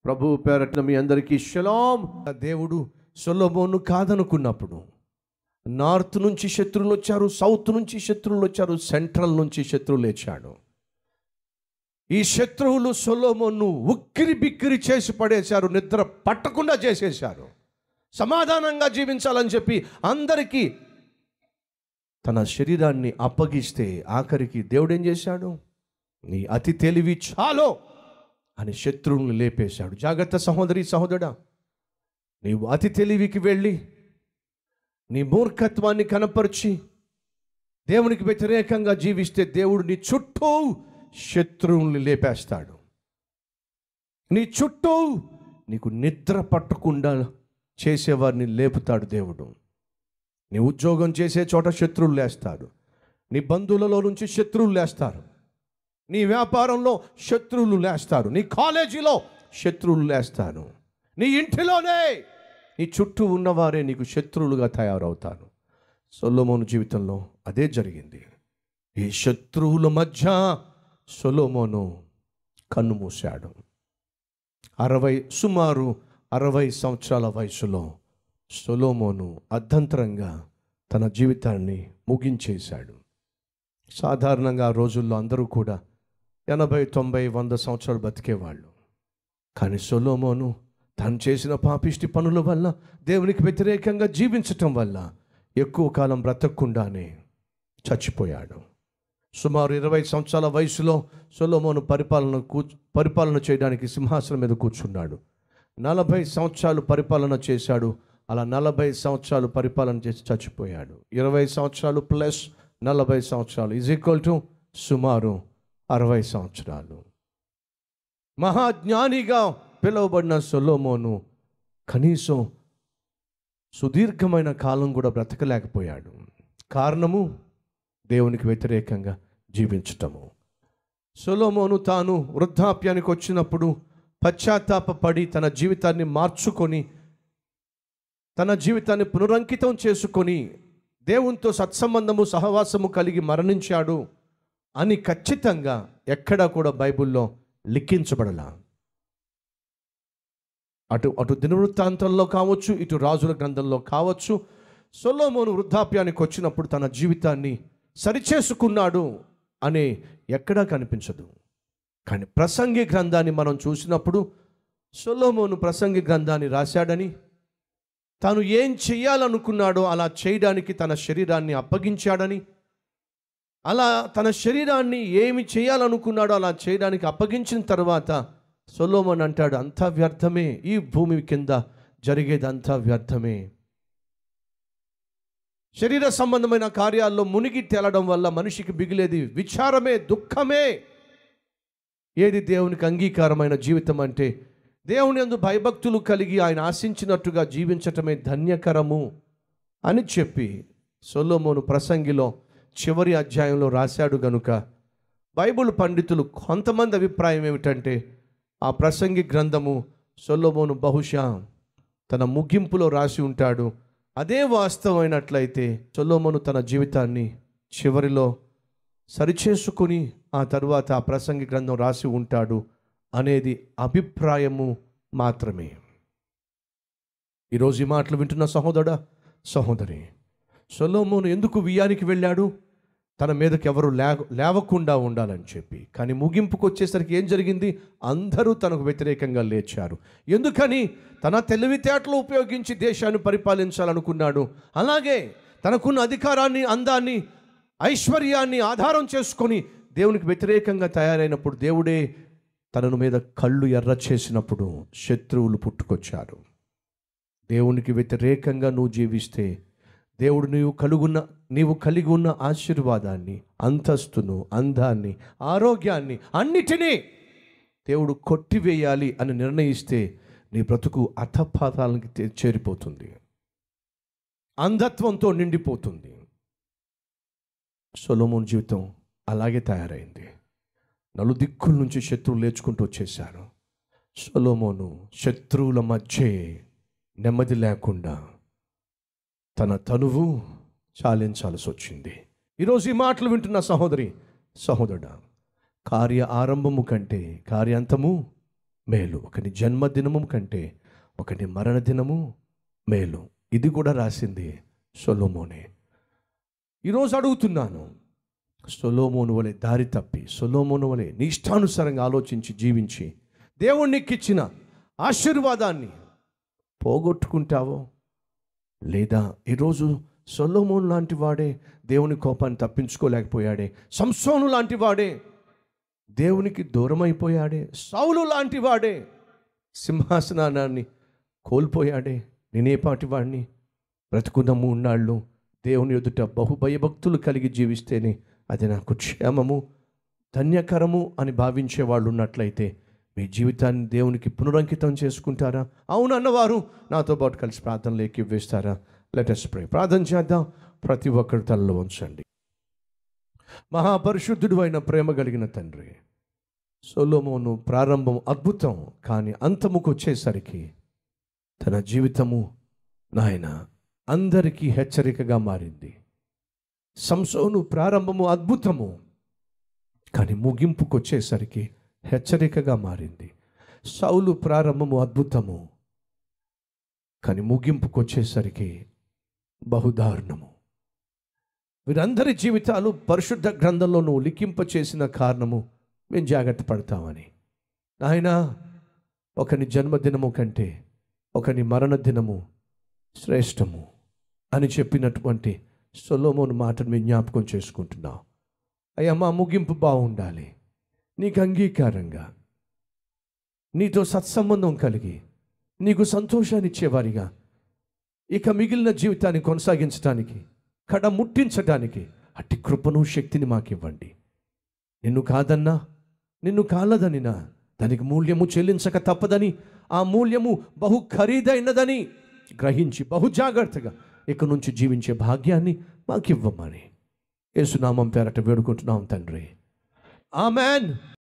ప్రభు పేరట్న మీ అందరికీ షలాం దేవుడు సొలొమోను కాదనుకున్నప్పుడు నార్త్ నుంచి శత్రువులు వచ్చారు సౌత్ నుంచి శత్రువులు వచ్చారు సెంట్రల్ నుంచి శత్రువులు లేచాడు ఈ శత్రువులు సొలోమోను ఉక్కిరి బిక్కిరి చేసి పడేశారు నిద్ర పట్టకుండా చేసేశారు సమాధానంగా జీవించాలని చెప్పి అందరికీ తన శరీరాన్ని అప్పగిస్తే ఆఖరికి దేవుడు ఏం చేశాడు నీ అతి తెలివి చాలో అని శత్రువులను లేపేశాడు జాగ్రత్త సహోదరి సహోదరా నీవు అతి తెలివికి వెళ్ళి నీ మూర్ఖత్వాన్ని కనపరిచి దేవునికి వ్యతిరేకంగా జీవిస్తే దేవుడు నీ చుట్టూ శత్రువుల్ని లేపేస్తాడు నీ చుట్టూ నీకు నిద్ర పట్టకుండా చేసేవారిని లేపుతాడు దేవుడు నీ ఉద్యోగం చేసే చోట శత్రువులు లేస్తాడు నీ బంధువులలో నుంచి శత్రువులు లేస్తారు నీ వ్యాపారంలో శత్రువులు లేస్తారు నీ కాలేజీలో శత్రువులు లేస్తారు నీ ఇంటిలోనే నీ చుట్టూ ఉన్నవారే నీకు శత్రువులుగా తయారవుతారు సొలోమోను జీవితంలో అదే జరిగింది ఈ శత్రువుల మధ్య సొలోమోను కన్ను మూశాడు అరవై సుమారు అరవై సంవత్సరాల వయసులో సొలోమోను అర్ధంతరంగా తన జీవితాన్ని ముగించేశాడు సాధారణంగా ఆ రోజుల్లో అందరూ కూడా ఎనభై తొంభై వంద సంవత్సరాలు బతికేవాళ్ళు కానీ సొలోమోను తను చేసిన పాపిష్టి పనుల వల్ల దేవునికి వ్యతిరేకంగా జీవించటం వల్ల ఎక్కువ కాలం బ్రతకకుండానే చచ్చిపోయాడు సుమారు ఇరవై సంవత్సరాల వయసులో సొలోమోను పరిపాలన కూ పరిపాలన చేయడానికి సింహాసనం మీద కూర్చున్నాడు నలభై సంవత్సరాలు పరిపాలన చేశాడు అలా నలభై సంవత్సరాలు పరిపాలన చేసి చచ్చిపోయాడు ఇరవై సంవత్సరాలు ప్లస్ నలభై సంవత్సరాలు ఈజ్ ఈక్వల్ టు సుమారు అరవై సంవత్సరాలు మహాజ్ఞానిగా పిలువబడిన సొలోమోను కనీసం సుదీర్ఘమైన కాలం కూడా బ్రతకలేకపోయాడు కారణము దేవునికి వ్యతిరేకంగా జీవించటము సొలోమోను తాను వృద్ధాప్యానికి వచ్చినప్పుడు పశ్చాత్తాపడి తన జీవితాన్ని మార్చుకొని తన జీవితాన్ని పునరంకితం చేసుకొని దేవునితో సత్సంబంధము సహవాసము కలిగి మరణించాడు అని ఖచ్చితంగా ఎక్కడా కూడా బైబిల్లో లిఖించబడలా అటు అటు దినవృత్తాంతంలో కావచ్చు ఇటు రాజుల గ్రంథంలో కావచ్చు సొలోమోను వృద్ధాప్యానికి వచ్చినప్పుడు తన జీవితాన్ని సరిచేసుకున్నాడు అనే ఎక్కడా కనిపించదు కానీ ప్రసంగి గ్రంథాన్ని మనం చూసినప్పుడు సొలోమోను ప్రసంగి గ్రంథాన్ని రాశాడని తాను ఏం చేయాలనుకున్నాడో అలా చేయడానికి తన శరీరాన్ని అప్పగించాడని అలా తన శరీరాన్ని ఏమి చేయాలనుకున్నాడో అలా చేయడానికి అప్పగించిన తర్వాత సొలోమన్ అంటాడు అంతా వ్యర్థమే ఈ భూమి కింద జరిగేది అంతా వ్యర్థమే శరీర సంబంధమైన కార్యాల్లో మునిగి తేలడం వల్ల మనిషికి మిగిలేది విచారమే దుఃఖమే ఏది దేవునికి అంగీకారమైన జీవితం అంటే దేవుని అందు భయభక్తులు కలిగి ఆయన ఆశించినట్టుగా జీవించటమే ధన్యకరము అని చెప్పి సొలోమోను ప్రసంగిలో చివరి అధ్యాయంలో రాశాడు గనుక బైబిల్ పండితులు కొంతమంది అభిప్రాయం ఏమిటంటే ఆ ప్రసంగి గ్రంథము సొలోమోను బహుశా తన ముగింపులో రాసి ఉంటాడు అదే వాస్తవమైనట్లయితే సొలోమోను తన జీవితాన్ని చివరిలో సరిచేసుకుని ఆ తరువాత ఆ ప్రసంగి గ్రంథం రాసి ఉంటాడు అనేది అభిప్రాయము మాత్రమే ఈరోజు ఈ మాటలు వింటున్న సహోదరుడా సహోదరి సొలోమోను ఎందుకు వియ్యానికి వెళ్ళాడు తన మీదకి ఎవరు లే లేవకుండా ఉండాలని చెప్పి కానీ ముగింపుకు వచ్చేసరికి ఏం జరిగింది అందరూ తనకు వ్యతిరేకంగా లేచారు ఎందుకని తన తెలివితేటలు ఉపయోగించి దేశాన్ని పరిపాలించాలనుకున్నాడు అలాగే తనకున్న అధికారాన్ని అందాన్ని ఐశ్వర్యాన్ని ఆధారం చేసుకొని దేవునికి వ్యతిరేకంగా తయారైనప్పుడు దేవుడే తనను మీద కళ్ళు ఎర్ర చేసినప్పుడు శత్రువులు పుట్టుకొచ్చారు దేవునికి వ్యతిరేకంగా నువ్వు జీవిస్తే దేవుడు నీవు కలుగున్న నీవు కలిగి ఉన్న ఆశీర్వాదాన్ని అంతస్తును అందాన్ని ఆరోగ్యాన్ని అన్నిటినీ దేవుడు కొట్టివేయాలి అని నిర్ణయిస్తే నీ బ్రతుకు అధపాతాలకి తే- చేరిపోతుంది అంధత్వంతో నిండిపోతుంది సొలోమోన్ జీవితం అలాగే తయారైంది నలుదిక్కుల నుంచి శత్రువులు లేచుకుంటూ వచ్చేశారు సొలోమోను శత్రువుల మధ్య నెమ్మది లేకుండా తన తనువు చాలించాల్సి వచ్చింది ఈరోజు ఈ మాటలు వింటున్న సహోదరి సహోదరుడా కార్య ఆరంభము కంటే కార్యాంతము మేలు ఒకని జన్మదినము కంటే ఒకని మరణ దినము మేలు ఇది కూడా రాసింది సొలోమోనే ఈరోజు అడుగుతున్నాను సొలోమోను వలె దారి తప్పి సొలోమోను వలె నీ ఇష్టానుసారంగా ఆలోచించి జీవించి దేవుణ్ణికిచ్చిన ఆశీర్వాదాన్ని పోగొట్టుకుంటావో లేదా ఈరోజు సొలోమోన్ లాంటి వాడే దేవుని కోపాన్ని తప్పించుకోలేకపోయాడే సంసోను లాంటి వాడే దేవునికి దూరం అయిపోయాడే సౌలు లాంటి వాడే సింహాసనాన్ని కోల్పోయాడే నేనేపాటి వాడిని బ్రతుకున్న మూన్నాళ్ళు దేవుని ఎదుట బహు భయభక్తులు కలిగి జీవిస్తేనే అది నాకు క్షేమము ధన్యకరము అని భావించే వాళ్ళు ఉన్నట్లయితే మీ జీవితాన్ని దేవునికి పునరంకితం చేసుకుంటారా అవును అన్నవారు నాతో పాటు కలిసి ప్రార్థనలోకి వేస్తారా లెటస్ ప్రే ప్రార్థన చేద్దాం ప్రతి ఒక్కరి తలలో ఉంచండి మహాపరిశుద్ధుడు అయిన ప్రేమ కలిగిన తండ్రి సొలోమోను ప్రారంభం అద్భుతం కానీ అంతముకు వచ్చేసరికి తన జీవితము నాయన అందరికీ హెచ్చరికగా మారింది సంసోను ప్రారంభము అద్భుతము కానీ ముగింపుకు వచ్చేసరికి హెచ్చరికగా మారింది సౌలు ప్రారంభము అద్భుతము కానీ ముగింపుకు వచ్చేసరికి బహుదారుణము వీరందరి జీవితాలు పరిశుద్ధ గ్రంథంలో నువ్వు లిఖింప చేసిన కారణము మేము జాగ్రత్త పడతామని నాయన ఒకని జన్మదినము కంటే ఒకని మరణ దినము శ్రేష్టము అని చెప్పినటువంటి సొలోమోను మాటను మేము జ్ఞాపకం చేసుకుంటున్నాం అయ్యా మా ముగింపు బాగుండాలి నీకు అంగీకారంగా నీతో సత్సంబంధం కలిగి నీకు సంతోషాన్ని ఇచ్చేవారిగా ఇక మిగిలిన జీవితాన్ని కొనసాగించడానికి కడ ముట్టించడానికి అట్టి కృపను శక్తిని మాకివ్వండి నిన్ను కాదన్నా నిన్ను కాలదనినా దానికి మూల్యము చెల్లించక తప్పదని ఆ మూల్యము బహు ఖరీదైనదని గ్రహించి బహు జాగ్రత్తగా ఇక నుంచి జీవించే భాగ్యాన్ని మాకివ్వమని యేసునామం పేరట వేడుకుంటున్నాం తండ్రి ఆమెన్